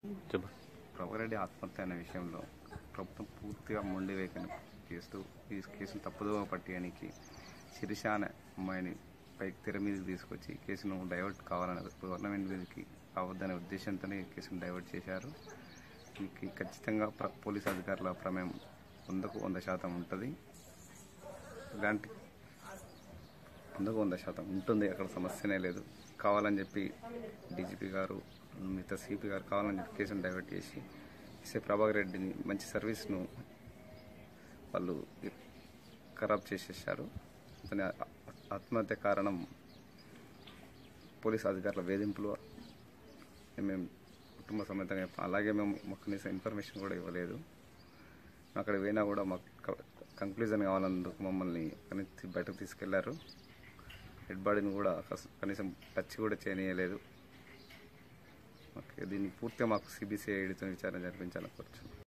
చెప్పు ప్రభారెడ్డి ఆత్మహత్య అనే విషయంలో ప్రభుత్వం పూర్తిగా మొండి వేకని చేస్తూ ఈ కేసును తప్పుదోవ పట్టేయడానికి శిరీష అనే అమ్మాయిని పైకి తెర మీదకి తీసుకొచ్చి కేసును డైవర్ట్ కావాలనే గవర్నమెంట్ మీదకి రావద్దనే ఉద్దేశంతోనే ఈ కేసును డైవర్ట్ చేశారు దీనికి ఖచ్చితంగా ప్ర- పోలీస్ అధికారుల ప్రమేయం వందకు వంద శాతం ఉంటుంది ఇలాంటి వందకు వంద శాతం ఉంటుంది అక్కడ సమస్యనే లేదు కావాలని చెప్పి డీజీపీ గారు మిగతా సిపి గారు కావాలని చెప్పి కేసును డైవర్ట్ చేసి ఎస్ఏ ప్రభాకర్ రెడ్డిని మంచి సర్వీస్ను వాళ్ళు ఖరాబ్ చేసేసారు అతని ఆ- ఆత్మహత్య కారణం పోలీస్ అధికారుల వేధింపులు మేము కుటుంబ సమేతంగా చెప్పాం. అలాగే మేము మాకు కనీసం ఇన్ఫర్మేషన్ కూడా ఇవ్వలేదు అక్కడ పోయినా కూడా మాకు కంక్లూజన్ కావాలందుకు మమ్మల్ని కనీసం బయటకు తీసుకెళ్లారు డెడ్ బాడీని కూడా కస్- కనీసం టచ్ కూడా చేయనీయలేదు ఓకే దీన్ని పూర్తిగా మాకు సిబిసిఐడితో విచారణ జరిపించాలని కోరుచున్నాం